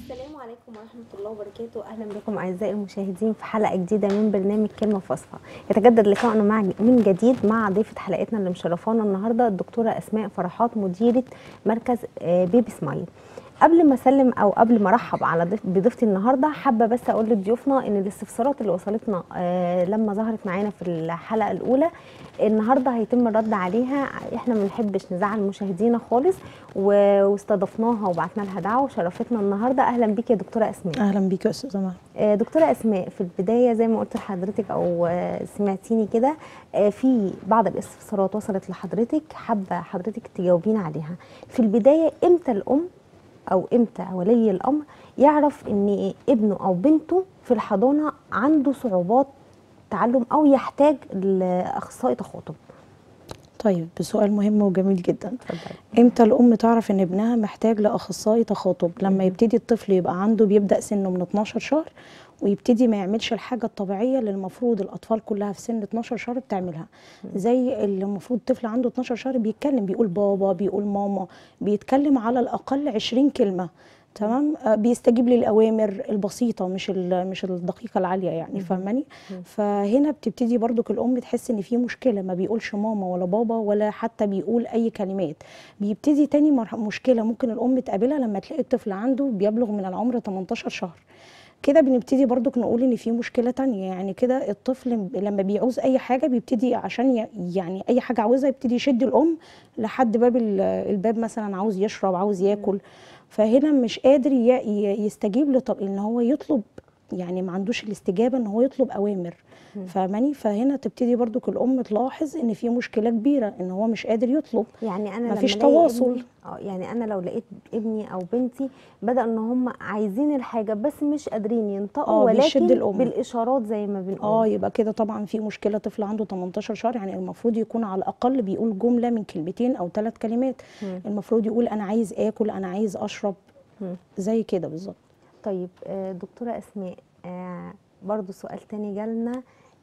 السلام عليكم ورحمة الله وبركاته أهلا بكم أعزائي المشاهدين في حلقة جديدة من برنامج كلمة فاصلة يتجدد لقاءنا مع من جديد مع ضيفة حلقتنا اللي مشرفانا النهاردة الدكتورة أسماء فرحات مديرة مركز آه، بيبي سمايل قبل ما اسلم او قبل ما ارحب على ضيف- بضيفتي النهارده حابه بس اقول لضيوفنا ان الاستفسارات اللي وصلتنا آه، لما ظهرت معانا في الحلقه الاولى النهارده هيتم الرد عليها احنا ما بنحبش نزعل مشاهدينا خالص و- واستضفناها وبعتنا لها دعوه وشرفتنا النهارده اهلا بيك يا دكتوره اسماء اهلا بيك يا استاذه مها آه، دكتوره اسماء في البدايه زي ما قلت لحضرتك او آه، سمعتيني كده آه، في بعض الاستفسارات وصلت لحضرتك حابه حضرتك تجاوبينا عليها في البدايه امتى الام او امتى ولي الامر يعرف ان ابنه او بنته في الحضانه عنده صعوبات تعلم او يحتاج لاخصائي تخاطب طيب بسؤال مهم وجميل جدا اتفضلي امتى الام تعرف ان ابنها محتاج لاخصائي تخاطب لما يبتدي الطفل يبقى عنده بيبدا سنه من 12 شهر ويبتدي ما يعملش الحاجه الطبيعيه اللي المفروض الاطفال كلها في سن 12 شهر بتعملها زي اللي المفروض طفل عنده 12 شهر بيتكلم بيقول بابا بيقول ماما بيتكلم على الاقل 20 كلمه تمام آه، بيستجيب للاوامر البسيطه مش ال- مش الدقيقه العاليه يعني فاهماني فهنا بتبتدي برضك الام تحس ان في مشكله ما بيقولش ماما ولا بابا ولا حتى بيقول اي كلمات بيبتدي تاني مرح- مشكله ممكن الام تقابلها لما تلاقي الطفل عنده بيبلغ من العمر 18 شهر كده بنبتدي برضك نقول ان في مشكله تانية يعني كده الطفل لما بيعوز اي حاجه بيبتدي عشان ي- يعني اي حاجه عاوزها يبتدي يشد الام لحد باب ال- الباب مثلا عاوز يشرب عاوز ياكل فهنا مش قادر ي- ي- يستجيب لطب ان هو يطلب يعني ما عندوش الاستجابه ان هو يطلب اوامر فاهماني فهنا تبتدي برضك الام تلاحظ ان في مشكله كبيره ان هو مش قادر يطلب يعني انا مفيش لما ألاقي تواصل. ابني اه يعني انا لو لقيت ابني او بنتي بدا ان هم عايزين الحاجه بس مش قادرين ينطقوا آه، بيشد ولكن الأم. بالاشارات زي ما بنقول اه يبقى كده طبعا في مشكله طفل عنده 18 شهر يعني المفروض يكون على الاقل بيقول جمله من كلمتين او ثلاث كلمات مم. المفروض يقول انا عايز اكل انا عايز اشرب مم. زي كده بالظبط طيب آه، دكتورة أسماء آه، برضو سؤال تاني جالنا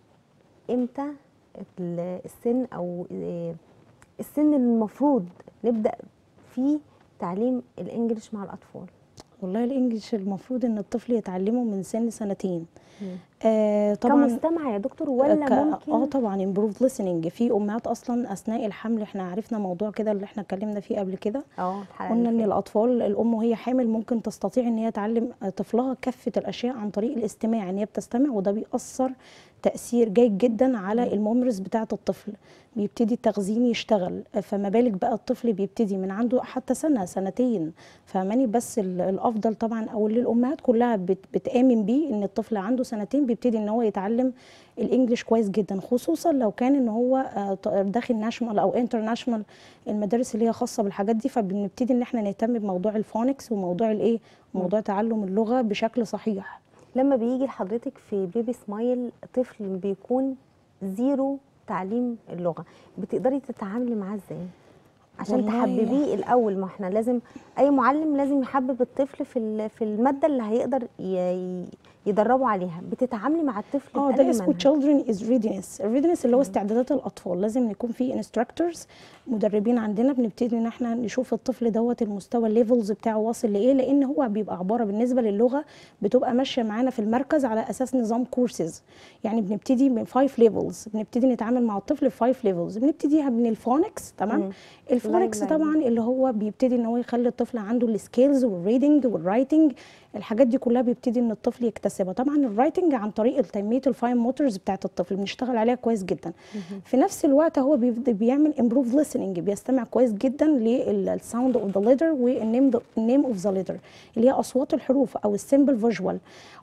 امتى ال- السن أو آه، السن اللي المفروض نبدأ فيه تعليم الإنجليش مع الأطفال والله الانجليش المفروض ان الطفل يتعلمه من سن سنتين مم. آه طبعا كمستمع يا دكتور ولا ك- ممكن اه طبعا امبروف listening في امهات اصلا اثناء الحمل احنا عرفنا موضوع كده اللي احنا اتكلمنا فيه قبل كده اه الحلقة قلنا ان اللي الاطفال الام وهي حامل ممكن تستطيع ان هي تعلم طفلها كافه الاشياء عن طريق الاستماع ان هي بتستمع وده بيأثر تأثير جيد جدا على الممرس بتاعه الطفل بيبتدي التخزين يشتغل فما بالك بقى الطفل بيبتدي من عنده حتى سنه سنتين فاهماني بس ال- الافضل طبعا او اللي الامهات كلها بت- بتآمن بيه ان الطفل عنده سنتين بيبتدي ان هو يتعلم الانجليش كويس جدا خصوصا لو كان ان هو آه، ط- داخل ناشونال او انترناشونال المدارس اللي هي خاصه بالحاجات دي فبنبتدي ان احنا نهتم بموضوع الفونكس وموضوع الايه موضوع تعلم اللغه بشكل صحيح لما بيجي لحضرتك في بيبي سمايل طفل بيكون زيرو تعليم اللغة بتقدري تتعاملي معاه ازاي عشان والله- تحببيه الاول ما احنا لازم اي معلم لازم يحبب الطفل في ال- في الماده اللي هيقدر ي- يدربه عليها بتتعاملي مع الطفل اه بأنهي ده اسمه منهج؟ children is readiness الريدنس اللي هو استعدادات الاطفال لازم يكون في instructors مدربين عندنا بنبتدي ان احنا نشوف الطفل دوت المستوى الليفلز بتاعه واصل لايه لان هو بيبقى عباره بالنسبه للغه بتبقى ماشيه معانا في المركز على اساس نظام كورسز يعني بنبتدي من 5 ليفلز بنبتدي نتعامل مع الطفل في 5 ليفلز بنبتديها من الفونكس مم. تمام الفونكس لاين. طبعا اللي هو بيبتدي ان هو يخلي الطفل عنده السكيلز والريدنج والرايتنج الحاجات دي كلها بيبتدي ان الطفل يكتسبها طبعا الرايتنج عن طريق تنميه الفاين موتورز بتاعت الطفل بنشتغل عليها كويس جدا في نفس الوقت هو بيبدأ بيعمل امبروف listening بيستمع كويس جدا للساوند اوف ذا ليتر والنيم النيم اوف ذا ليتر اللي هي اصوات الحروف او السيمبل فيجوال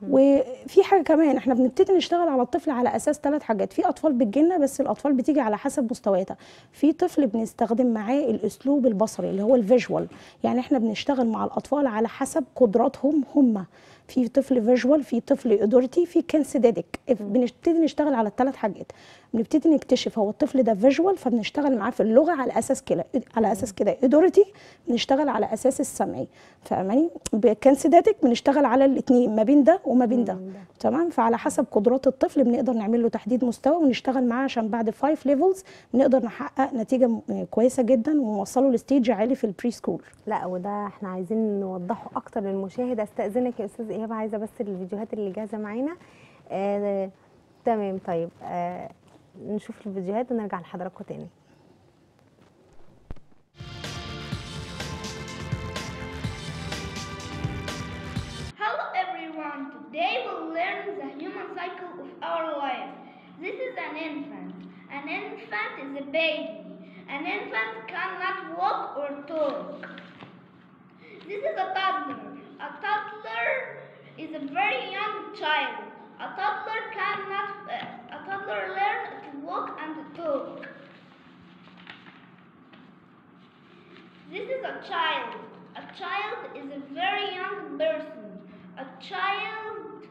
وفي حاجه كمان احنا بنبتدي نشتغل على الطفل على اساس ثلاث حاجات في اطفال بتجيلنا بس الاطفال بتيجي على حسب مستوياتها في طفل بنستخدم معاه الاسلوب البصري اللي هو الفيجوال يعني احنا بنشتغل مع الاطفال على حسب قدراتهم هم في طفل فيجوال في طفل اودورتي في كنسيديك بنبتدي نشتغل على الثلاث حاجات بنبتدي نكتشف هو الطفل ده فيجوال فبنشتغل معاه في اللغه على اساس كده على اساس كده ايدوريتي بنشتغل على اساس السمعي فاهماني كانسيداتيك بنشتغل على الاثنين ما بين ده وما بين ده تمام فعلى حسب قدرات الطفل بنقدر نعمل له تحديد مستوى ونشتغل معاه عشان بعد 5 ليفلز نقدر نحقق نتيجه م- كويسه جدا ونوصله لستيج عالي في البري سكول لا وده احنا عايزين نوضحه اكتر للمشاهد استاذنك يا استاذ ايهاب عايزه بس الفيديوهات اللي جاهزه معانا آه تمام طيب آه نشوف الفيديوهات ونرجع لحضراتكم تاني Hello everyone, today we'll learn the human cycle of our life. This is an infant. An infant is a baby. An infant cannot walk or talk. This is a toddler. A toddler is a very young child. A toddler cannot, uh, a toddler learn to walk and talk. This is a child. A child is a very young person. A child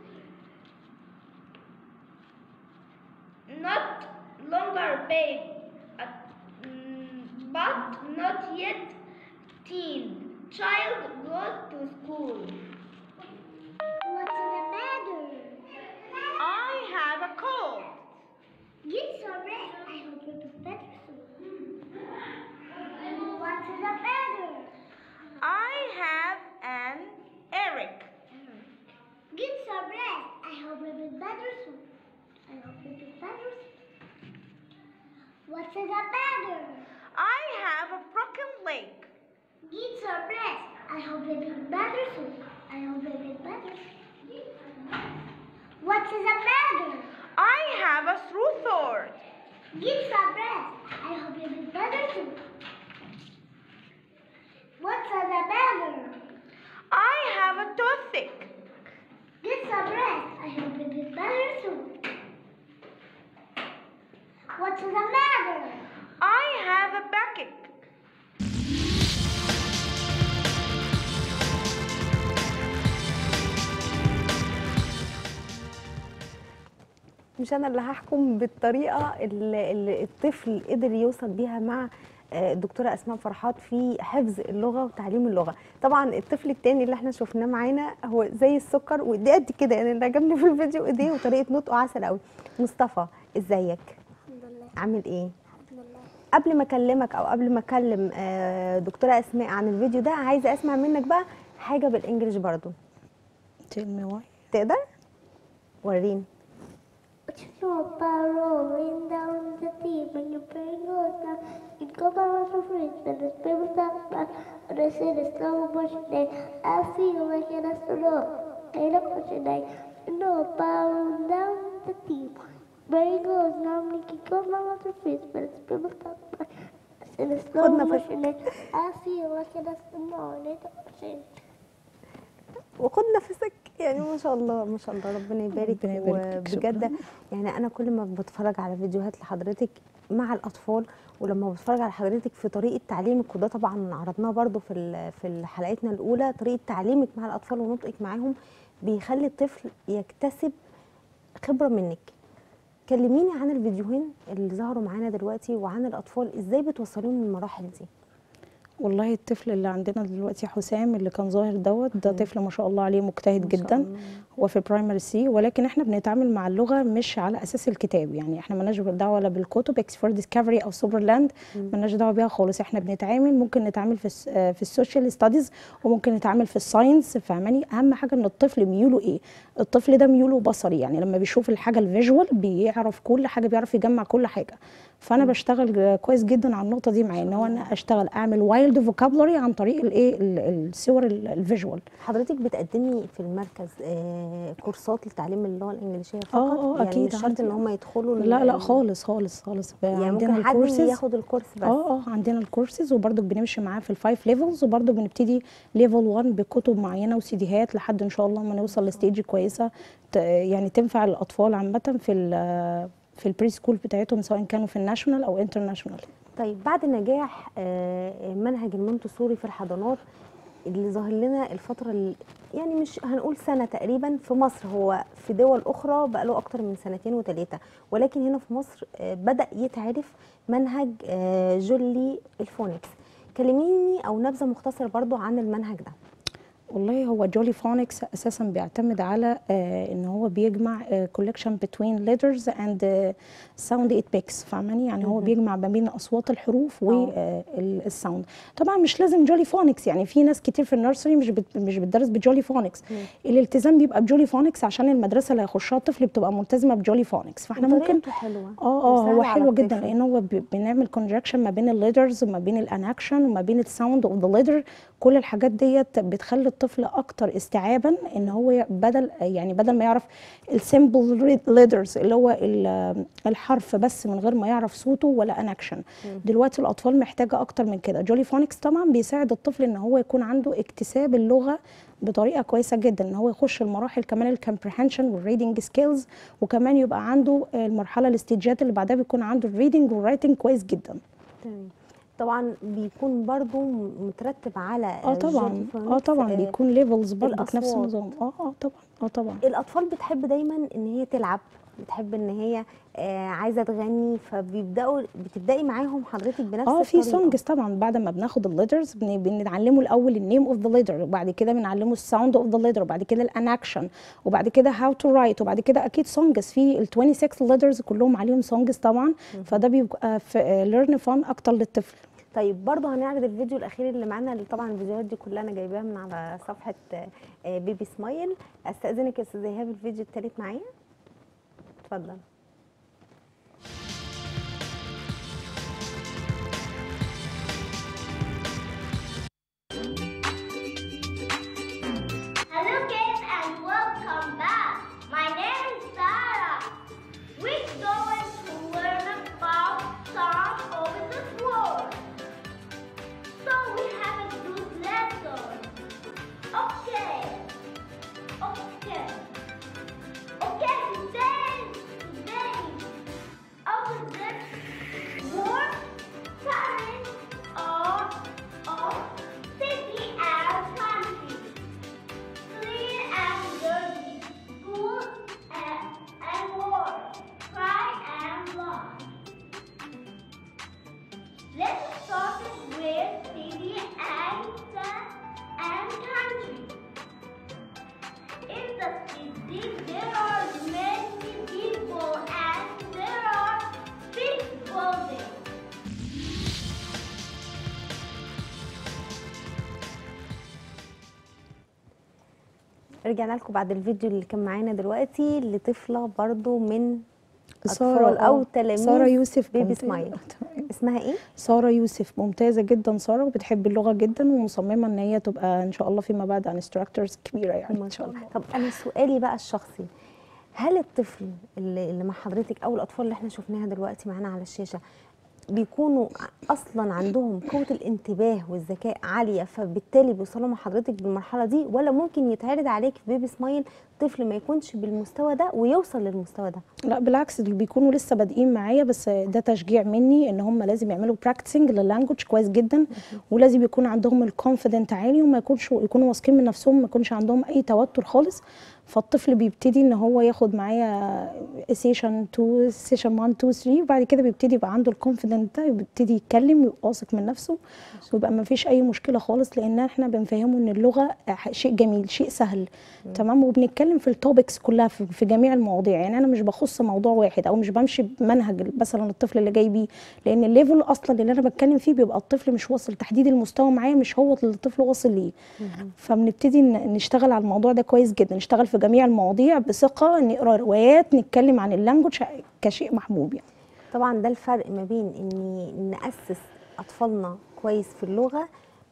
not longer baby, a, mm, but not yet teen. Child goes to school. What's the matter? I have a cold. Get some rest. I hope you'll be better soon. What's the matter? I have an Eric. Get some rest. I hope you'll be better soon. I hope you'll be better soon. What's the matter? I have a broken leg. Get some rest. I hope you'll be better soon. I hope you'll be better soon. What's the matter? I have a throat throat. Get some rest. I hope you'll be better soon. What's the matter? I have a toothache. Get some rest. I hope you'll be better soon. What's the matter? I have a backache. مش انا اللي هحكم بالطريقه اللي, اللي الطفل قدر يوصل بيها مع آه، الدكتوره اسماء فرحات في حفظ اللغه وتعليم اللغه طبعا الطفل التاني اللي احنا شفناه معانا هو زي السكر وايديه قد كده يعني اللي عجبني في الفيديو ايديه وطريقه نطقه عسل قوي مصطفى ازيك الحمد لله عامل ايه الحمد لله قبل ما اكلمك او قبل ما اكلم آه، دكتوره اسماء عن الفيديو ده عايزه اسمع منك بقى حاجه بالانجلش برضو tell me why تقدر وريني But you know about rolling down the deep when your brain goes down. You go down the fridge when the people talk about when I say the slow motion day. I feel like it has to know. Ain't a motion day. You know about rolling down the deep. Brain goes down, you go down the fridge when the people talk about I say the slow خد نفس. motion day. I feel like it has to know. Ain't a motion وخد نفسك يعني ما شاء الله ما شاء الله ربنا يبارك ربنا يبارك فيك، شكراً. وبجد يعني انا كل ما بتفرج على فيديوهات لحضرتك مع الاطفال ولما بتفرج على حضرتك في طريقه تعليمك وده طبعا عرضناه برضو في ال- في حلقتنا الاولى طريقه تعليمك مع الاطفال ونطقك معاهم بيخلي الطفل يكتسب خبره منك كلميني عن الفيديوهين اللي ظهروا معانا دلوقتي وعن الاطفال ازاي بتوصلوهم للمراحل دي والله الطفل اللي عندنا دلوقتي حسام اللي كان ظاهر دوت ده طفل ما شاء الله عليه مجتهد ما شاء جدا الله. هو في برايمري سي ولكن احنا بنتعامل مع اللغه مش على اساس الكتاب يعني احنا مالناش دعوه لا بالكتب اكسفورد ديسكفري او سوبرلاند مالناش دعوه بيها خالص احنا بنتعامل ممكن نتعامل في الس- آه، في السوشيال ستاديز وممكن نتعامل في الساينس فاهماني اهم حاجه ان الطفل ميوله ايه الطفل ده ميوله بصري يعني لما بيشوف الحاجه الفيجوال بيعرف كل حاجه بيعرف يجمع كل حاجه فانا بشتغل كويس جدا على النقطه دي معاه ان هو انا اشتغل اعمل وايلد فوكابلري عن طريق الايه ال- الصور ال- الفيجوال حضرتك بتقدمي في المركز آه كورسات لتعليم اللغه الانجليزيه فقط اه يعني اكيد مش شرط عندي. ان هم يدخلوا لا لا ال- خالص خالص خالص بقى يعني عندنا ممكن حد الكورسز ياخد الكورس بس اه اه عندنا الكورسز وبرضك بنمشي معاه في الفايف ليفلز وبرضك بنبتدي ليفل 1 بكتب معينه وسيديهات لحد ان شاء الله ما نوصل لستيج كويسه ت- يعني تنفع الاطفال عامه في ال في البري سكول بتاعتهم سواء كانوا في الناشونال او انترناشونال طيب بعد نجاح آه منهج المونتسوري في الحضانات اللي ظاهر لنا الفتره اللي يعني مش هنقول سنه تقريبا في مصر هو في دول اخرى بقى له اكتر من سنتين وثلاثه ولكن هنا في مصر آه، بدا يتعرف منهج آه، جولي الفونكس كلميني او نبذه مختصره برضو عن المنهج ده والله هو جولي فونكس اساسا بيعتمد على آه ان هو بيجمع كولكشن بتوين letters اند ساوند ات بيكس فاهماني يعني هو مهم. بيجمع ما بين اصوات الحروف آه. والساوند طبعا مش لازم جولي فونكس يعني في ناس كتير في النيرسري مش بت مش بتدرس بجولي فونكس مم. الالتزام بيبقى بجولي فونكس عشان المدرسه اللي هيخشها الطفل بتبقى ملتزمه بجولي فونكس فاحنا ممكن وطريقته حلوه اه اه وسهلة هو على حلو جدا الطفل. لان هو ب- بنعمل كونجكشن ما بين الليدرز وما بين الانكشن وما بين الساوند اوف ذا ليدر كل الحاجات ديت بتخلي الطفل اكتر استيعابا ان هو ي- بدل يعني بدل ما يعرف السيمبل ليدرز اللي هو ال- الحرف بس من غير ما يعرف صوته ولا انكشن دلوقتي الاطفال محتاجه اكتر من كده جولي فونكس طبعا بيساعد الطفل ان هو يكون عنده اكتساب اللغه بطريقه كويسه جدا ان هو يخش المراحل كمان الكمبريهنشن والريدنج سكيلز وكمان يبقى عنده المرحله الاستيجات اللي بعدها بيكون عنده الريدنج والرايتنج كويس جدا تمام طبعا بيكون برضو مترتب على اه طبعا جولي اه فونكس، طبعا آه، بيكون ليفلز برضه بنفس الأصوات. النظام اه اه طبعا اه طبعا الاطفال بتحب دايما ان هي تلعب بتحب ان هي آه عايزه تغني فبيبداوا بتبداي معاهم حضرتك بنفس اه في الطريقة. سونجز طبعا بعد ما بناخد الليترز بنعلمه الاول النيم اوف ذا ليتر وبعد كده بنعلمه الساوند اوف ذا ليتر وبعد كده الانكشن وبعد كده هاو تو رايت وبعد كده اكيد سونجز في ال 26 ليترز كلهم عليهم سونجز طبعا فده بيبقى في ليرن فان اكتر للطفل طيب برضو هنعرض الفيديو الاخير اللي معانا اللي طبعا الفيديوهات دي كلها انا جايباها من على صفحه آه، بيبي سمايل استاذنك يا استاذ ايهاب الفيديو التالت معايا اتفضل Hello kids and welcome back. My name is Sarah. We're going to learn about songs over the floor. So we have a good lesson. Okay. Okay. Okay, today, today, over this word, time, or, or city and country clean and dirty, good and, and warm, cry and love. Let's start with city and, and country. In the city, there are many people and there are big buildings. رجعنا لكم بعد الفيديو اللي كان معانا دلوقتي لطفله برضو من سارة اطفال او آه، تلاميذ سارة يوسف بيبي ممتازة. سمايل تمام. اسمها ايه سارة يوسف ممتازة جدا سارة وبتحب اللغة جدا ومصممة ان هي تبقى ان شاء الله فيما بعد انستراكتورز كبيرة يعني ما ان شاء شاء الله الله طب انا سؤالي بقى الشخصي هل الطفل اللي, اللي مع حضرتك او الاطفال اللي احنا شفناها دلوقتي معانا على الشاشه بيكونوا اصلا عندهم قوه الانتباه والذكاء عاليه فبالتالي بيوصلوا مع حضرتك بالمرحله دي ولا ممكن يتعرض عليك في بيبي سمايل طفل ما يكونش بالمستوى ده ويوصل للمستوى ده لا بالعكس دول بيكونوا لسه بادئين معايا بس ده تشجيع مني ان هم لازم يعملوا براكتسنج لللانجوج كويس جدا ولازم يكون عندهم الكونفيدنت عالي وما يكونش يكونوا واثقين من نفسهم ما يكونش عندهم اي توتر خالص فالطفل بيبتدي ان هو ياخد معايا سيشن 2 سيشن 1 2 3 وبعد كده بيبتدي يبقى عنده الكونفيدنت ده وبيبتدي يتكلم ويبقى واثق من نفسه ويبقى ما فيش اي مشكله خالص لان احنا بنفهمه ان اللغه شيء جميل شيء سهل تمام وبنتكلم في التوبكس كلها في, في جميع المواضيع يعني انا مش بخص موضوع واحد او مش بمشي بمنهج مثلا الطفل اللي جاي بيه لان الليفل اصلا اللي انا بتكلم فيه بيبقى الطفل مش واصل تحديد المستوى معايا مش هو اللي الطفل واصل ليه فبنبتدي ن- نشتغل على الموضوع ده كويس جدا نشتغل في جميع المواضيع بثقه نقرا روايات نتكلم عن اللانجوج كشيء محبوب يعني طبعا ده الفرق ما بين اني ناسس اطفالنا كويس في اللغه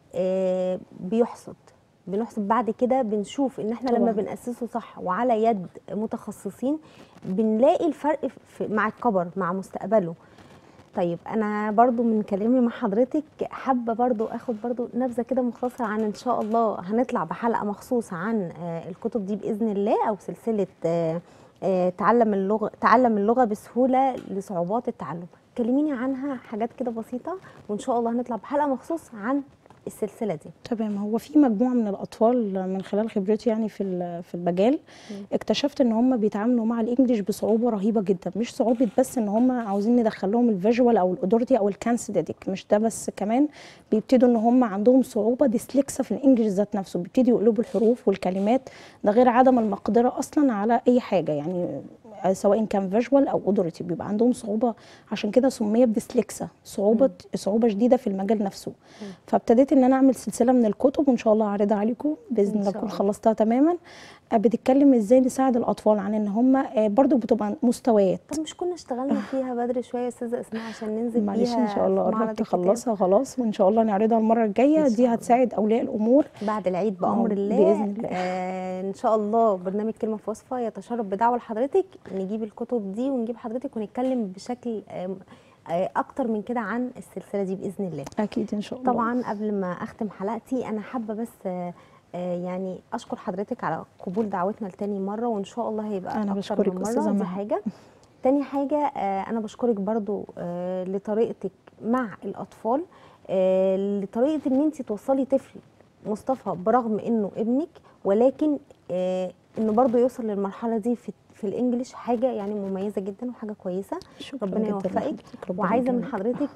آه، بيحصد بنحصد بعد كده بنشوف ان احنا لما طبعاً. بناسسه صح وعلى يد متخصصين بنلاقي الفرق في مع الكبر مع مستقبله طيب انا برضو من كلامي مع حضرتك حابه برضو اخد برضو نبذه كده مختصره عن ان شاء الله هنطلع بحلقه مخصوص عن آه، الكتب دي باذن الله او سلسله آه، آه، تعلم اللغه تعلم اللغه بسهوله لصعوبات التعلم كلميني عنها حاجات كده بسيطه وان شاء الله هنطلع بحلقه مخصوص عن السلسله دي تمام هو في مجموعه من الاطفال من خلال خبرتي يعني في ال- في المجال اكتشفت ان هم بيتعاملوا مع الانجليش بصعوبه رهيبه جدا مش صعوبه بس ان هم عاوزين ندخل لهم الفيجوال او الاودورتي او الكانسيديك مش ده بس كمان بيبتدوا ان هم عندهم صعوبه ديسلكسا في الانجليش ذات نفسه بيبتدوا يقلبوا الحروف والكلمات ده غير عدم المقدره اصلا على اي حاجه يعني سواء كان فيجوال او اودورتي بيبقى عندهم صعوبه عشان كده سمي بديسلكسا صعوبه صعوبه شديده في المجال نفسه فابتديت ان انا اعمل سلسله من الكتب وان شاء الله اعرضها عليكم باذن إن الله شاء اكون الله. خلصتها تماما آه، بتتكلم ازاي نساعد الاطفال عن ان هم آه، برضو بتبقى مستويات طب مش كنا اشتغلنا فيها بدري شويه يا استاذه اسماء عشان ننزل معلش بيها ان شاء الله في معرض قربت الكتاب؟ اخلصها خلاص وان شاء الله نعرضها المره الجايه إن دي شاء الله. هتساعد اولياء الامور بعد العيد بامر آه، الله بإذن الله. آه ان شاء الله برنامج كلمه في وصفه يتشرف بدعوه لحضرتك نجيب الكتب دي ونجيب حضرتك ونتكلم بشكل آه آه اكتر من كده عن السلسله دي باذن الله اكيد ان شاء الله طبعا قبل ما اختم حلقتي انا حابه بس آه آه، يعني اشكر حضرتك على قبول دعوتنا لتاني مره وان شاء الله هيبقى أنا اكتر بشكرك من أستاذة مره دي مها. حاجه تاني حاجه آه، انا بشكرك برضو آه، لطريقتك مع الاطفال آه، لطريقه ان انت توصلي طفل مصطفى برغم انه ابنك ولكن آه، انه برضو يوصل للمرحله دي في في الانجليش حاجه يعني مميزه جدا وحاجه كويسه شكرا ربنا جداً يوفقك لحضرتك، ربنا وعايزه من يكرمك. حضرتك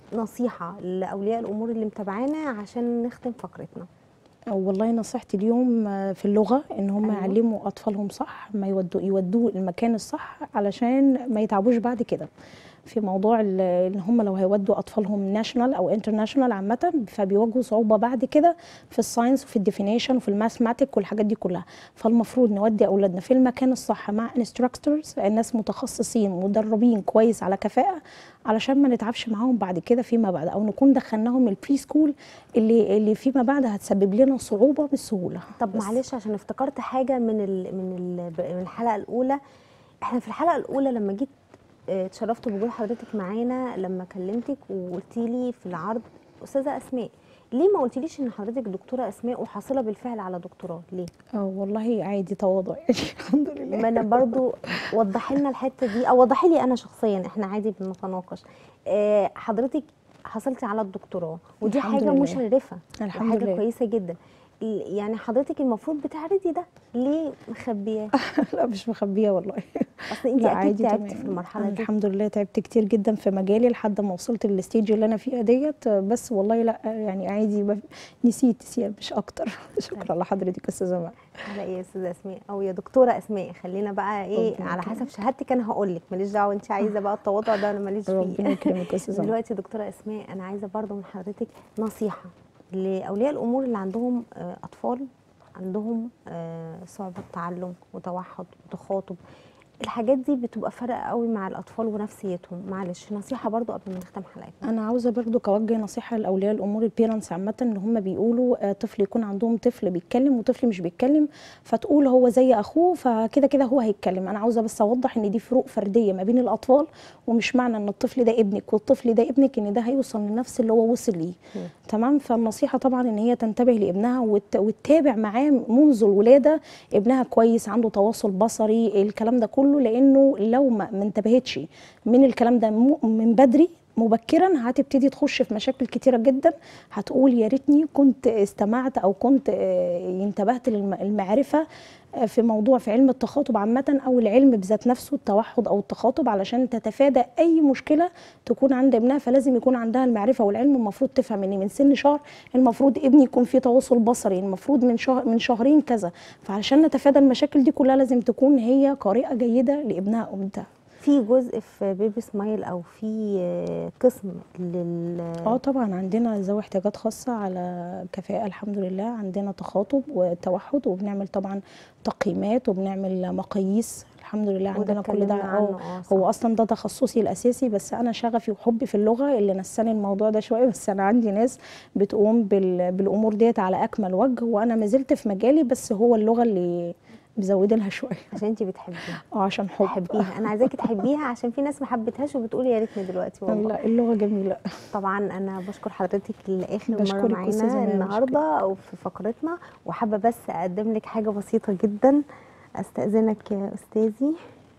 نصيحه لاولياء الامور اللي متابعانا عشان نختم فقرتنا والله نصيحتي اليوم آه، في اللغه ان هم أيوة. يعلموا اطفالهم صح ما يودوا يودوه المكان الصح علشان ما يتعبوش بعد كده في موضوع ال- ان هم لو هيودوا اطفالهم ناشونال او انترناشونال عامه فبيواجهوا صعوبه بعد كده في الساينس وفي الديفينيشن وفي الماثماتيك والحاجات دي كلها فالمفروض نودي اولادنا في المكان الصح مع انستراكتورز الناس متخصصين مدربين كويس على كفاءه علشان ما نتعبش معاهم بعد كده فيما بعد او نكون دخلناهم البري سكول اللي اللي فيما بعد هتسبب لنا صعوبه بالسهوله طب بس. معلش عشان افتكرت حاجه من ال من ال من الحلقه الاولى احنا في الحلقه الاولى لما جيت آه، اتشرفت بوجود حضرتك معانا لما كلمتك وقلتي لي في العرض استاذه اسماء ليه ما قلتليش ان حضرتك دكتوره اسماء وحاصله بالفعل على دكتوراه ليه اه والله عادي تواضع يعني الحمد لله ما انا برضو وضحي لنا الحته دي او وضحي لي انا شخصيا احنا عادي بنتناقش آه، حضرتك حصلتي على الدكتوراه ودي الحمد حاجه لله. مشرفه الحمد حاجه لله. كويسه جدا ال- يعني حضرتك المفروض بتعرضي ده ليه مخبياه لا مش مخبيه والله اصل انت لا اكيد عادي تعبتي تمام. في المرحله أنا دي الحمد لله تعبت كتير جدا في مجالي لحد ما وصلت للستيج اللي انا فيها ديت بس والله لا يعني عادي ب- نسيت نسيت مش اكتر شكرا لحضرتك يا استاذه ماء على ايه يا استاذه اسماء او يا دكتوره اسماء خلينا بقى ايه ربنا على يكرمك. حسب شهادتك انا هقول لك ماليش دعوه انت عايزه بقى التواضع ده انا ماليش ربنا فيه يكرمك يا استاذه ماء دلوقتي دكتوره اسماء انا عايزه برضو من حضرتك نصيحه لاولياء الامور اللي عندهم آه، اطفال عندهم آه، صعوبه تعلم وتوحد وتخاطب الحاجات دي بتبقى فارقه قوي مع الاطفال ونفسيتهم معلش نصيحه برضو قبل ما نختم حلقتنا انا عاوزه برضو اوجه نصيحه لاولياء الامور البيرنتس عامه ان هم بيقولوا آه، طفل يكون عندهم طفل بيتكلم وطفل مش بيتكلم فتقول هو زي اخوه فكده كده هو هيتكلم انا عاوزه بس اوضح ان دي فروق فرديه ما بين الاطفال ومش معنى ان الطفل ده ابنك والطفل ده ابنك ان ده هيوصل لنفس اللي هو وصل ليه مم. تمام فالنصيحه طبعا ان هي تنتبه لابنها وت- وتتابع معاه منذ الولاده ابنها كويس عنده تواصل بصري الكلام ده كله لانه لو ما ما انتبهتش من الكلام ده م- من بدري مبكرا هتبتدي تخش في مشاكل كتيره جدا هتقول يا ريتني كنت استمعت او كنت آه، انتبهت للمعرفه آه، في موضوع في علم التخاطب عامه او العلم بذات نفسه التوحد او التخاطب علشان تتفادى اي مشكله تكون عند ابنها فلازم يكون عندها المعرفه والعلم المفروض تفهم ان من سن شهر المفروض ابني يكون فيه تواصل بصري المفروض من شهر من شهرين كذا فعلشان نتفادى المشاكل دي كلها لازم تكون هي قارئه جيده لابنها او بنتها في جزء في بيبي سمايل او في آه، قسم لل اه طبعا عندنا ذوي احتياجات خاصه على كفاءه الحمد لله عندنا تخاطب وتوحد وبنعمل طبعا تقييمات وبنعمل مقاييس الحمد لله وده عندنا كل ده اتكلمنا اه عنه، آه، صح. هو اصلا ده تخصصي الاساسي بس انا شغفي وحبي في اللغه اللي نساني الموضوع ده شويه بس انا عندي ناس بتقوم بال... بالامور ديت على اكمل وجه وانا ما زلت في مجالي بس هو اللغه اللي مزودينها شويه عشان انت بتحبيها اه عشان حب تحبيها انا عايزاكي تحبيها عشان في ناس ما حبتهاش وبتقول يا ريتني دلوقتي والله لا اللغه جميله طبعا انا بشكر حضرتك لاخر مره بشكرك أستاذة معانا ميرا، النهارده او في فقرتنا وحابه بس اقدم لك حاجه بسيطه جدا استاذنك يا استاذي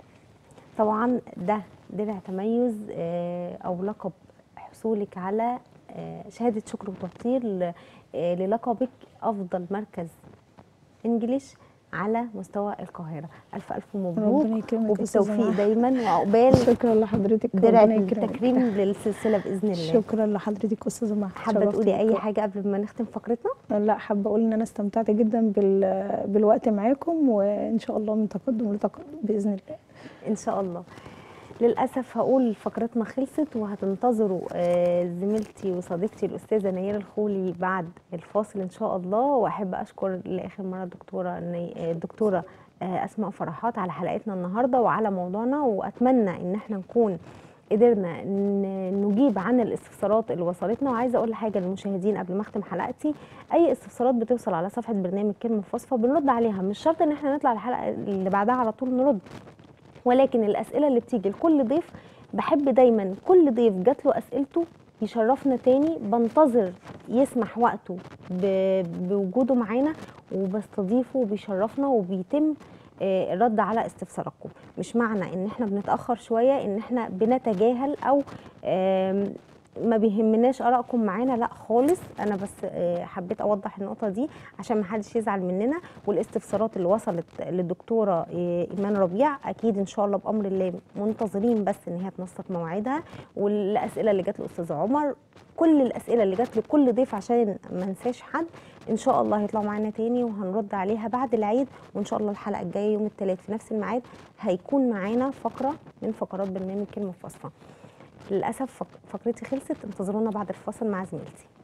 طبعا ده درع تميز آه، او لقب حصولك على آه، شهاده شكر وتقدير ل- آه، للقبك افضل مركز انجليش على مستوى القاهره الف الف مبروك ربنا يكرمك يا أستاذة وبالتوفيق مها. دايما وعقبال شكرا لحضرتك درع ربنا يكرمك. التكريم للسلسله باذن الله شكرا لحضرتك استاذه مها حابه شرفتي تقولي اي بيكم. حاجه قبل ما نختم فقرتنا لا حابه اقول ان انا استمتعت جدا بال... بالوقت معاكم وان شاء الله من تقدم لتقدم باذن الله ان شاء الله للاسف هقول فقرتنا خلصت وهتنتظروا آه، زميلتي وصديقتي الاستاذه نيره الخولي بعد الفاصل ان شاء الله واحب اشكر لاخر مره الدكتوره ني- آه، الدكتوره آه، اسماء فرحات على حلقتنا النهارده وعلى موضوعنا واتمنى ان احنا نكون قدرنا ن- نجيب عن الاستفسارات اللي وصلتنا وعايزه اقول حاجه للمشاهدين قبل ما اختم حلقتي اي استفسارات بتوصل على صفحه برنامج كلمه فاصفه بنرد عليها مش شرط ان احنا نطلع الحلقه اللي بعدها على طول نرد ولكن الاسئله اللي بتيجي لكل ضيف بحب دايما كل ضيف جات له اسئلته يشرفنا تاني بنتظر يسمح وقته ب- بوجوده معانا وبستضيفه وبيشرفنا وبيتم آه، الرد على استفساراتكم مش معنى ان احنا بنتاخر شويه ان احنا بنتجاهل او آم، ما بيهمناش ارائكم معانا لا خالص انا بس آه، حبيت اوضح النقطه دي عشان ما حدش يزعل مننا والاستفسارات اللي وصلت للدكتوره آه، ايمان ربيع اكيد ان شاء الله بامر الله منتظرين بس ان هي تنسق مواعيدها والاسئله اللي جت لاستاذ عمر كل الاسئله اللي جت لكل ضيف عشان ما انساش حد ان شاء الله هيطلعوا معانا تاني وهنرد عليها بعد العيد وان شاء الله الحلقه الجايه يوم الثلاث في نفس الميعاد هيكون معانا فقره من فقرات برنامج كلمه فاصفه للاسف فق- فقرتي خلصت انتظرونا بعد الفاصل مع زميلتي